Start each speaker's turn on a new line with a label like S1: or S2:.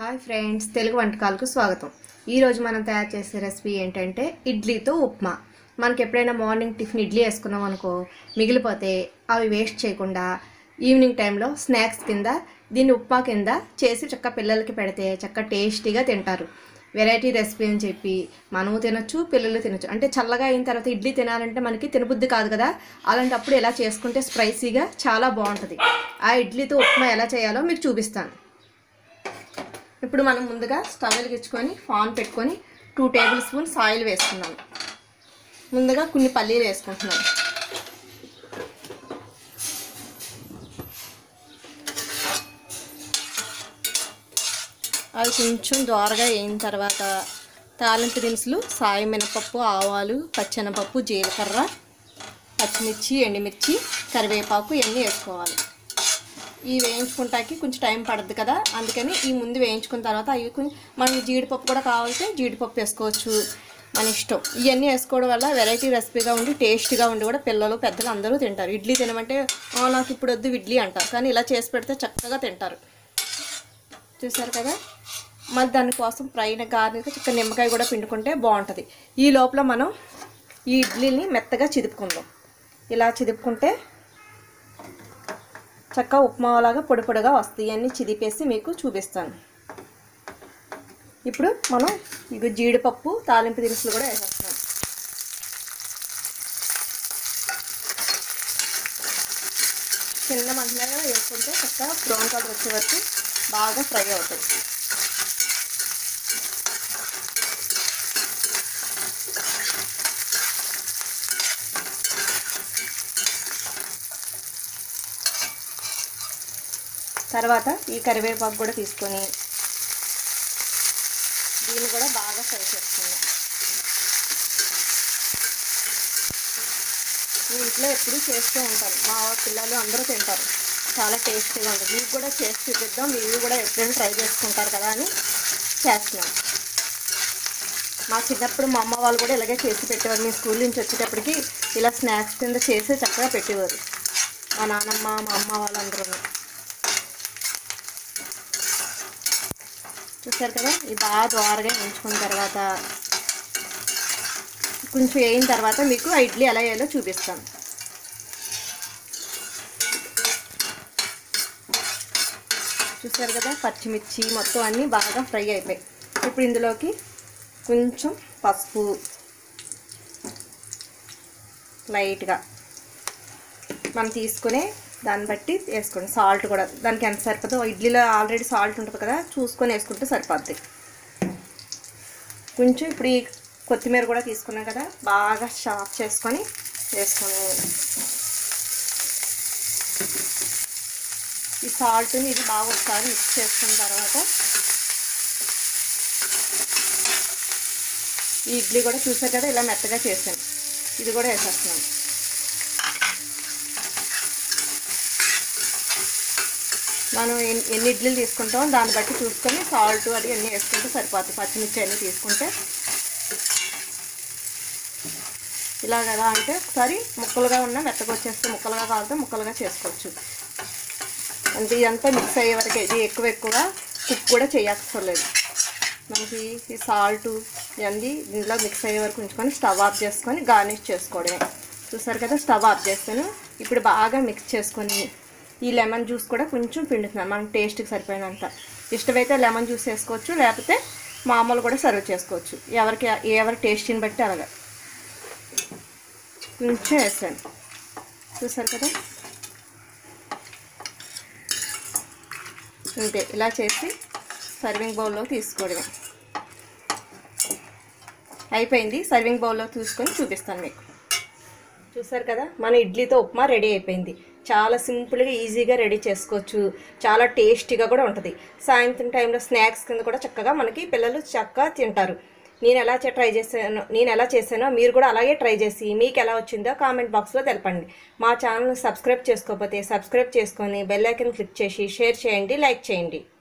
S1: hi friends Telugu వంటకాలకు స్వాగతం ఈరోజు మనం తయారు చేసే రెసిపీ ఏంటంటే ఇడ్లీతో ఉప్మా మనకి ఎప్పుడైనా మార్నింగ్ టిఫిన్ ఇడ్లీ వేసుకున్నాం అనుకో మిగిలిపోతే అవి వేస్ట్ చేయకుండా ఈవినింగ్ టైంలో స్నాక్స్ కింద దీన్ని ఉప్మా కింద చేసి చక్క పిల్లలకి పెడితే చక్క టేస్టీగా తింటారు వెరైటీ రెసిపీ అని చెప్పి మనము తినొచ్చు పిల్లలు తినొచ్చు అంటే చల్లగా అయిన తర్వాత ఇడ్లీ తినాలంటే మనకి తినబుద్ధి కాదు కదా అలాంటప్పుడు ఎలా చేసుకుంటే స్పైసీగా చాలా బాగుంటుంది ఆ ఇడ్లీతో ఉప్మా ఎలా చేయాలో మీకు చూపిస్తాను ఇప్పుడు మనం ముందుగా స్టవ్ వెలిగించుకొని ఫాన్ పెట్టుకొని టూ టేబుల్ స్పూన్స్ ఆయిల్ వేసుకున్నాం ముందుగా కొన్ని పల్లీలు వేసుకుంటున్నాం అవి కొంచెం దోరగా అయిన తర్వాత తాలింపు దినుసులు సాయం మినపప్పు ఆవాలు పచ్చెనపప్పు జీలకర్ర పచ్చిమిర్చి ఎండుమిర్చి కరివేపాకు ఇవన్నీ వేసుకోవాలి ఈ వేయించుకుంటాకి కొంచెం టైం పడుతుంది కదా అందుకని ఈ ముందు వేయించుకున్న తర్వాత అవి కొంచెం మనకి జీడిపప్పు కూడా కావాలంటే జీడిపప్పు వేసుకోవచ్చు మన ఇష్టం ఇవన్నీ వేసుకోవడం వల్ల వెరైటీ రెసిపీగా ఉండి టేస్ట్గా ఉండి కూడా పిల్లలు పెద్దలు అందరూ తింటారు ఇడ్లీ తినమంటే "ఆ, నాకు ఇప్పుడు వద్దు ఇడ్లీ అంటారు కానీ ఇలా చేసి పెడితే చక్కగా తింటారు చూసారు కదా మరి దానికోసం ఫ్రైన గార్నిక చిక్క నిమ్మకాయ కూడా పిండుకుంటే బాగుంటుంది ఈ లోపల మనం ఈ ఇడ్లీని మెత్తగా చిదుపుకుందాం ఇలా చిదుపుకుంటే చక్క ఉప్మాలాగా పొడి పొడిగా వస్తాయి అన్నీ చిదిపేసి మీకు చూపిస్తాను ఇప్పుడు మనం ఇక జీడిపప్పు తాలింపు దినుసులు కూడా వేసేస్తున్నాం చిన్న మంటగా వేసుకుంటే చక్కగా బ్రౌన్ కలర్ వచ్చే వరకు బాగా ఫ్రై అవుతుంది తర్వాత ఈ కరివేపాకు కూడా తీసుకొని దీన్ని కూడా బాగా ఫ్రై చేసుకుందాం నేను ఇంట్లో ఎప్పుడూ చేస్తూ ఉంటాను మా పిల్లలు అందరూ తింటారు చాలా టేస్టీగా ఉంటుంది మీకు కూడా చేసి చూపిద్దాం మీరు కూడా ఎప్పుడైనా ట్రై చేసుకుంటారు కదా అని చేస్తున్నాం మా చిన్నప్పుడు మా అమ్మ వాళ్ళు కూడా ఇలాగే చేసి పెట్టేవారు మేము స్కూల్ నుంచి వచ్చేటప్పటికి ఇలా స్నాక్స్ కింద చేసి చక్కగా పెట్టేవారు మా నాన్నమ్మ మా అమ్మ వాళ్ళందరూ చూసారు కదా ఇది బాగా ద్వారగా వేయించుకున్న తర్వాత కొంచెం వేయిన తర్వాత మీకు ఆ ఇడ్లీ ఎలా వేయాలో చూపిస్తాను చూసారు కదా పచ్చిమిర్చి మొత్తం అన్నీ బాగా ఫ్రై అయిపోయాయి ఇప్పుడు ఇందులోకి కొంచెం పసుపు లైట్గా మనం తీసుకునే దాన్ని బట్టి వేసుకోండి సాల్ట్ కూడా దానికి ఎంత సరిపోతుందో ఇడ్లీలో ఆల్రెడీ సాల్ట్ ఉంటుంది కదా చూసుకొని వేసుకుంటే సరిపోద్ది కొంచెం ఇప్పుడు ఈ కొత్తిమీర కూడా తీసుకున్నాం కదా బాగా షాప్ చేసుకొని వేసుకొని ఈ సాల్ట్ని ఇది బాగా ఒకసారి మిక్స్ చేసుకున్న తర్వాత ఈ ఇడ్లీ కూడా చూసారు కదా ఇలా మెత్తగా చేసాను ఇది కూడా వేసేస్తున్నాను మనం ఎన్ని ఎన్ని ఇడ్లీలు తీసుకుంటామో దాన్ని బట్టి చూసుకొని సాల్ట్ అది అన్నీ వేసుకుంటే సరిపోతుంది పచ్చిమిర్చి అన్నీ తీసుకుంటే ఇలా కదా అంటే ఒకసారి ముక్కలుగా ఉన్న మెత్తగా వచ్చేస్తే ముక్కలుగా కావాలంటే ముక్కలుగా చేసుకోవచ్చు అంటే ఇదంతా మిక్స్ అయ్యే వరకు ఇది ఎక్కువ ఎక్కువ కుక్ కూడా చేయక్కర్లేదు మనకి ఈ సాల్ట్ ఇవన్నీ దీంట్లో మిక్స్ అయ్యే వరకు ఉంచుకొని స్టవ్ ఆఫ్ చేసుకొని గార్నిష్ చేసుకోవడమే చూసారు కదా స్టవ్ ఆఫ్ చేస్తాను ఇప్పుడు బాగా మిక్స్ చేసుకొని ఈ లెమన్ జ్యూస్ కూడా కొంచెం పిండుతున్నాను మనం టేస్ట్కి సరిపోయినంత ఇష్టమైతే లెమన్ జ్యూస్ వేసుకోవచ్చు లేకపోతే మామూలు కూడా సర్వ్ చేసుకోవచ్చు ఎవరికి ఎవరి టేస్ట్ని బట్టి అలాగా కొంచెం వేసాను చూసారు కదా అంతే ఇలా చేసి సర్వింగ్ బౌల్లో తీసుకోవడమే అయిపోయింది సర్వింగ్ బౌల్లో తీసుకొని చూపిస్తాను మీకు చూసారు కదా మన ఇడ్లీతో ఉప్మా రెడీ అయిపోయింది చాలా సింపుల్గా ఈజీగా రెడీ చేసుకోవచ్చు చాలా టేస్టీగా కూడా ఉంటుంది సాయంత్రం టైంలో స్నాక్స్ కింద కూడా చక్కగా మనకి పిల్లలు చక్కగా తింటారు నేను ఎలా చే- ట్రై చేశానో నేను ఎలా చేశానో మీరు కూడా అలాగే ట్రై చేసి మీకు ఎలా వచ్చిందో కామెంట్ బాక్స్లో తెలపండి మా ఛానల్ని సబ్స్క్రైబ్ చేసుకోకపోతే సబ్స్క్రైబ్ చేసుకొని బెల్ ఐకన్ క్లిక్ చేసి షేర్ చేయండి లైక్ చేయండి